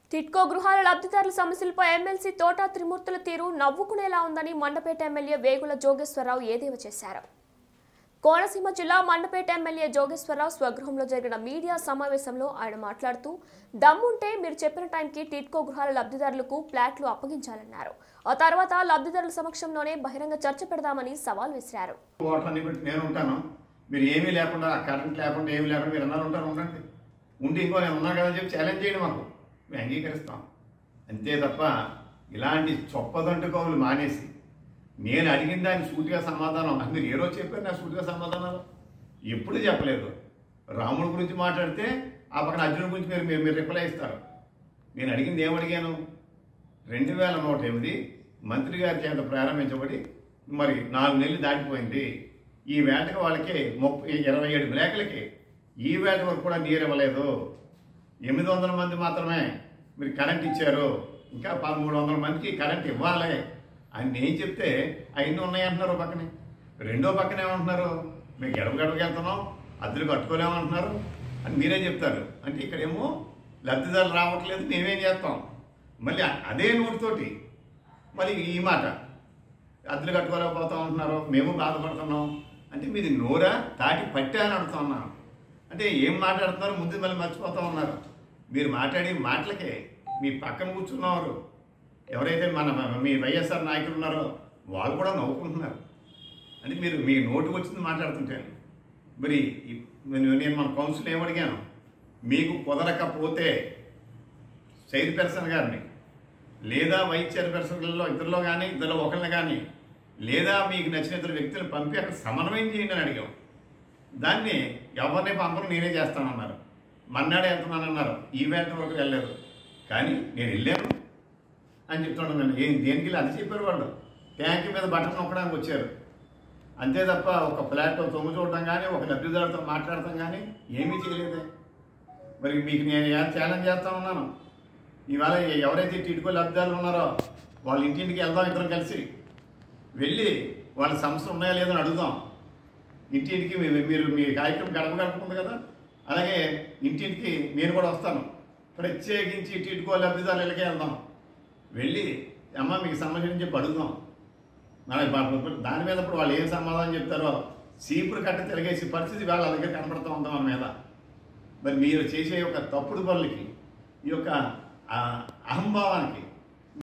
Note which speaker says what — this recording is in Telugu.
Speaker 1: టిట్కో గృహాల లబ్ధిదారుల సమస్యలపై ఎమ్మెల్సీ తోటా త్రిమూర్తుల తీరు నవ్వుకునేలా ఉందని మండపేట ఎమ్మెల్యే వేగుల జోగేశ్వరరావు ఏదేవ చేశారు కోనసీమ జిల్లా మండపేట ఎమ్మెల్యే జోగేశ్వరరావు స్వగృహంలో జరిగిన మీడియా సమావేశంలో ఆయన మాట్లాడుతూ దమ్ముంటే మీరు చెప్పిన టైంకి టిట్కో గృహాల లబ్ధిదారులకు ఫ్లాట్లు అప్పగించాలన్నారు ఆ తర్వాత లబ్ధిదారుల సమక్షంలోనే బహిరంగ చర్చ పెడదామని సవాల్ విసిరారు
Speaker 2: ఓట్లన్నీ పెట్టి నేను ఉంటాను మీరు ఏమీ లేకుండా ఆ కరెంట్ లేకుండా ఏమీ లేకుండా మీరు అన్నారు ఉంటారు ఉండండి ఉండి ఇంకో నేను ఉన్నాను కదా అని చెప్పి ఛాలెంజ్ చేయండి మాకు మేము అంగీకరిస్తాం అంతే తప్ప ఇలాంటి చొప్పదంటుకోవులు మానేసి నేను అడిగిన దానికి సూటిగా సమాధానం అది మీరు ఏ రోజు చెప్పారు నా సూటిగా సమాధానాలు ఎప్పుడు చెప్పలేదు రాముడి గురించి మాట్లాడితే ఆ పక్కన అర్జునుడి గురించి మీరు మీరు మీరు రిప్లై ఇస్తారు నేను అడిగింది ఏమడిగాను రెండు వేల నూట ఎనిమిది మంత్రి గారి చేత ప్రారంభించబడి మరి నాలుగు నెలలు దాటిపోయింది ఈ వేటకు వాళ్ళకి ముప్పై ఇరవై ఏడు బ్లాకులకి ఈ వేట వరకు కూడా నీరు ఇవ్వలేదు ఎనిమిది వందల మంది మాత్రమే మీరు కరెంట్ ఇచ్చారు ఇంకా పదమూడు వందల మందికి కరెంట్ ఇవ్వాలి అని నేను చెప్తే అవన్నీ ఉన్నాయంటున్నారు ఓ పక్కనే రెండో పక్కన ఏమంటున్నారు మేము గడప గడపకి వెళ్తున్నాం అద్దెలు కట్టుకోలేమంటున్నారు అని మీరే చెప్తారు అంటే ఇక్కడేమో లబ్ధిదారులు రావట్లేదు మేమేం చేస్తాం మళ్ళీ అదే నోటితోటి మరి ఈ మాట అద్దెలు కట్టుకోలేకపోతా ఉంటున్నారు మేము బాధపడుతున్నాం అంటే మీది నోరా తాటి పట్టా అని అడుగుతున్నాను అంటే ఏం మాట్లాడుతున్నారు ముందు మళ్ళీ మర్చిపోతా ఉన్నారు మీరు మాట్లాడే మాటలకే మీ పక్కన కూర్చున్నవారు ఎవరైతే మన మీ వైఎస్ఆర్ నాయకులు ఉన్నారో వాళ్ళు కూడా నవ్వుకుంటున్నారు అంటే మీరు మీ నోటుకు వచ్చింది మాట్లాడుతుంటే మరి ఈ- నేను నేను మన కౌన్సిల్ ఏమడిగాను మీకు కుదరకపోతే చైర్పర్సన్ గారిని లేదా వైస్ చైర్పర్సన్లలో ఇద్దరిలో కానీ ఇద్దరిలో ఒకరిని కానీ లేదా మీకు నచ్చిన ఇద్దరు వ్యక్తులను పంపి అక్కడ సమన్వయం చేయండి అని అడిగాం దాన్ని ఎవరిని పంపను నేనే చేస్తానన్నారు మన్నాడే వెళ్తున్నానన్నారు ఈ వేట వరకు వెళ్ళలేదు కానీ నేను వెళ్ళాను అని చెప్తున్నాను నేను ఏం దేనికి వెళ్ళి అది చెప్పారు వాళ్ళు ట్యాంక్ మీద బటన్ నొక్కడానికి వచ్చారు అంతే తప్ప ఒక ఫ్లాట్ తొమ్మిది చూడటం కానీ ఒక లబ్ధిదారుతో మాట్లాడటం కానీ ఏమీ చేయలేదే మరి మీకు నేను ఏం ఛాలెంజ్ చేస్తా ఉన్నాను ఇవాళ ఎవరైతే టిడ్కో లబ్ధిదారులు ఉన్నారో వాళ్ళ ఇంటింటికి వెళ్దాం ఇద్దరం కలిసి వెళ్ళి వాళ్ళ సమస్య ఉన్నాయా లేదో అని అడుగుదాం ఇంటింటికి మీ- మీరు మీ కార్యక్రమం గడప గడప ఉంది కదా అలాగే ఇంటింటికి నేను కూడా వస్తాను ప్రత్యేకించి టిడ్కో లబ్ధిదారులు ఇళ్ళకే వెళ్దాం వెళ్ళి అమ్మ మీకు సంబంధించి చెప్పి అడుగుదాం మన బ- దాని మీద ఇప్పుడు వాళ్ళు ఏం సమాధానం చెప్తారో సీపురు కట్ట తిరిగేసి పరిస్థితి వాళ్ళ దగ్గర కనపడుతూ ఉంటాం మన మీద మరి మీరు చేసే యొక్క తప్పుడు పనులకి ఈ యొక్క ఆ, అహంభావానికి